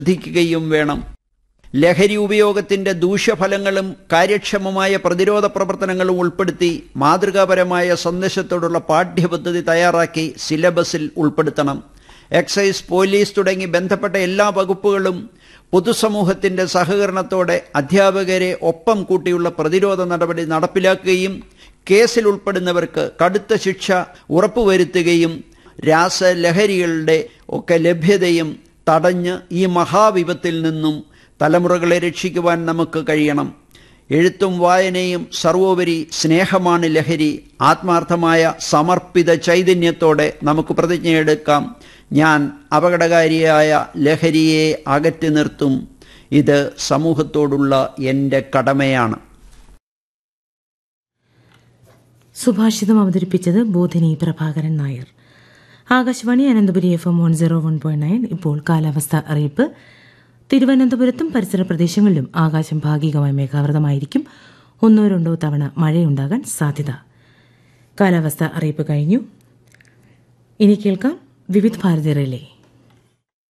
ശ്രദ്ധിക്കുകയും വേണം ലഹരി ഉപയോഗത്തിന്റെ ദൂഷ്യഫലങ്ങളും കാര്യക്ഷമമായ പ്രതിരോധ പ്രവർത്തനങ്ങളും ഉൾപ്പെടുത്തി മാതൃകാപരമായ സന്ദേശത്തോടുള്ള പാഠ്യപദ്ധതി തയ്യാറാക്കി സിലബസിൽ ഉൾപ്പെടുത്തണം എക്സൈസ് പോലീസ് തുടങ്ങി ബന്ധപ്പെട്ട എല്ലാ വകുപ്പുകളും പൊതുസമൂഹത്തിന്റെ സഹകരണത്തോടെ അധ്യാപകരെ ഒപ്പം കൂട്ടിയുള്ള പ്രതിരോധ നടപടി നടപ്പിലാക്കുകയും കേസിൽ ഉൾപ്പെടുന്നവർക്ക് കടുത്ത ശിക്ഷ ഉറപ്പുവരുത്തുകയും രാസലഹരികളുടെ ഒക്കെ ലഭ്യതയും തടഞ്ഞ് ഈ മഹാവിപത്തിൽ നിന്നും തലമുറകളെ രക്ഷിക്കുവാൻ നമുക്ക് കഴിയണം എഴുത്തും വായനയും സർവോപരി സ്നേഹമാണ് ലഹരി ആത്മാർത്ഥമായ സമർപ്പിത ചൈതന്യത്തോടെ നമുക്ക് പ്രതിജ്ഞയെടുക്കാം ഞാൻ അപകടകാരിയായ ലഹരിയെ അകറ്റി നിർത്തും ഇത് സമൂഹത്തോടുള്ള എൻ്റെ കടമയാണ് സുഭാഷിതം അവതരിപ്പിച്ചത് Bodhini Prabhakaran Nair Akashvani Ananthapuri F M one zero one point nine ഇപ്പോൾ കാലാവസ്ഥ അറിയിപ്പ് തിരുവനന്തപുരത്തും പരിസര പ്രദേശങ്ങളിലും ആകാശം ഭാഗികമായി മേഘാവൃതമായിരിക്കും ഒന്നോ രണ്ടോ തവണ മഴയുണ്ടാകാൻ സാധ്യത കാലാവസ്ഥ അറിയിപ്പ് കഴിഞ്ഞു ഇനി കേൾക്കാം വിവിധ് ഭാരതി റിലേ